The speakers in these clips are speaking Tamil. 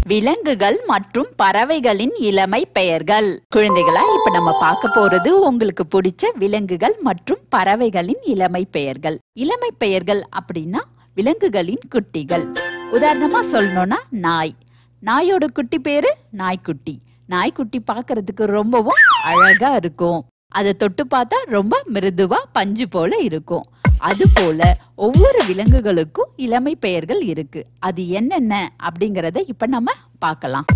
விலங்குகள் மற்றும் பறவைகளின் இளமை பெயர்கள் குழந்தைகளா இப்ப நம்ம பார்க்க போறது உங்களுக்கு பிடிச்ச விலங்குகள் மற்றும் பறவைகளின் இளமை பெயர்கள் இளமை பெயர்கள் அப்படின்னா விலங்குகளின் குட்டிகள் உதாரணமா சொல்லணும்னா நாய் நாயோட குட்டி பேரு நாய்க்குட்டி நாய்க்குட்டி பார்க்கிறதுக்கு ரொம்பவும் அழகா இருக்கும் அதை தொட்டு பார்த்தா ரொம்ப மிருதுவா பஞ்சு போல இருக்கும் அது போல ஒவ்வொரு விலங்குகளுக்கும் இளமை பெயர்கள் இருக்கு அது என்னென்ன அப்படிங்கறத இப்ப நம்ம பார்க்கலாம்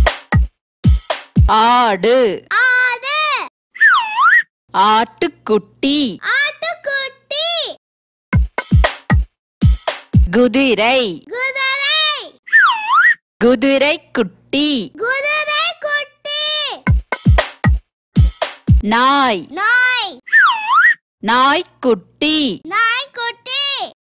ஆடு ஆடு ஆட்டுக்குட்டி ஆட்டுக்குட்டி குதிரை குதிரை குதிரை குட்டி குதிரை குட்டி நாய் நாய் நாய்க்குட்டி நாய்க்குட்டி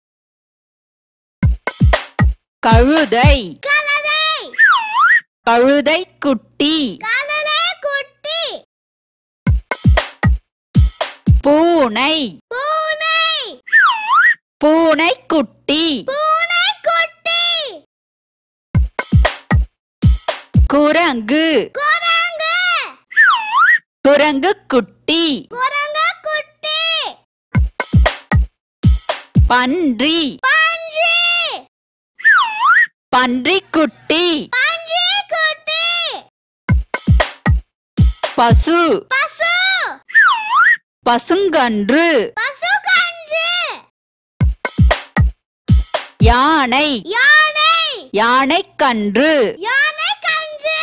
கழுதை கழுதை கழுதை குட்டி கழுதை குட்டி பூனை பூனை பூனை குட்டி பூனை குட்டி குரங்கு குரங்கு குரங்கு குட்டி குரங்கு குட்டி பன்றி பன்றி பன்றி குட்டி பன்றி குட்டி பசு பசு பசுங்கன்று பசு கன்று யானை யானை யானை கன்று யானை கன்று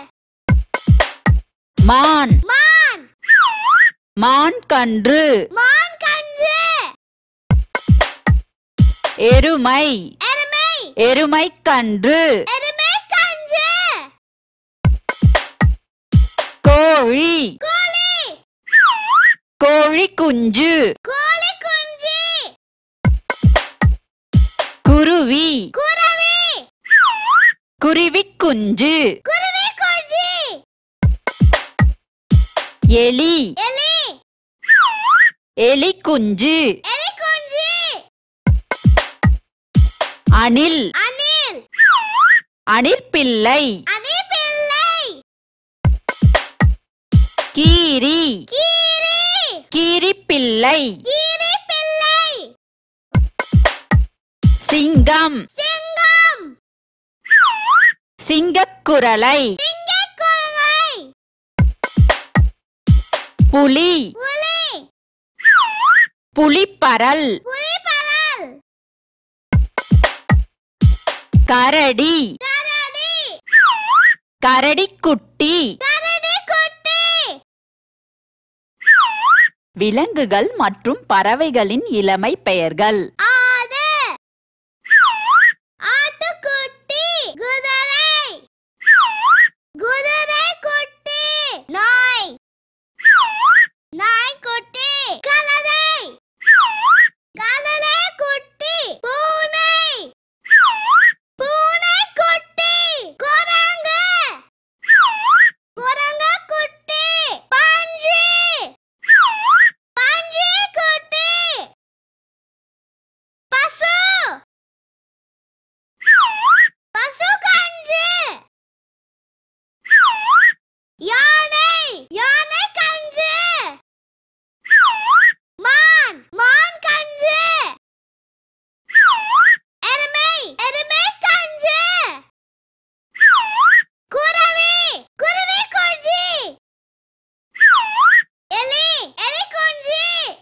மான் மான் மான் கன்று மான் கன்று எருமை எருமை எருமை கன்று எருமை கன்று கோழி கோழி கோழி குஞ்சு கோழி குஞ்சு குருவி குருவி குருவி குஞ்சு குருவி குஞ்சு எலி எலி எலி குஞ்சு எலி குஞ்சு அணில் அணில் அணில் பிள்ளை அணில் பிள்ளை கீரி கீரி கீரி பிள்ளை கீரி பிள்ளை சிங்கம் சிங்கம் சிங்கக்குரலை சிங்கக்குரலை புலி புலி புலிப்பரல் புலிப்பரல் கரடி கரடி கரடி குட்டி கரடி குட்டி விலங்குகள் மற்றும் பறவைகளின் இளமை பெயர்கள் ஆடு ஆட்டுக்குட்டி குதிரை குதிரை குட்டி நாய் நாய்க்குட்டி கழுதை கழுதை குட்டி பூனை பூனை குட்டி குரங்கு குரங்கு குட்டி பன்றி பன்றி குட்டி பசு பசு கன்று யானை யானை கன்று மான் மான் கன்று எருமை எருமை கன்று குருவி குருவி குஞ்சு எலி எலி குஞ்சு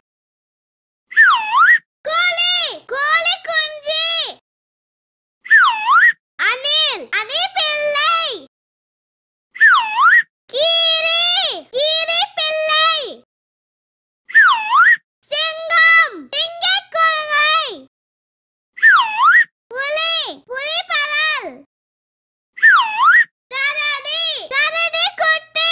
கோழி கோழி குஞ்சு அணில் அணில் பிள்ளை கீரி கீரி பிள்ளை சிங்கம் சிங்கக்குரலை புலி புலிப்பரல் கரடி கரடி குட்டி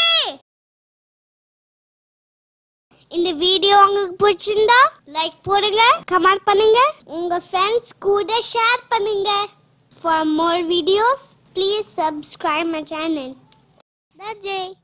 இந்த வீடியோ உங்களுக்கு பிடிச்சிருந்தா லைக் போடுங்க கமெண்ட் பண்ணுங்க உங்க ஃப்ரெண்ட்ஸ் கூட ஷேர் பண்ணுங்க for more videos please subscribe my channel நன்றி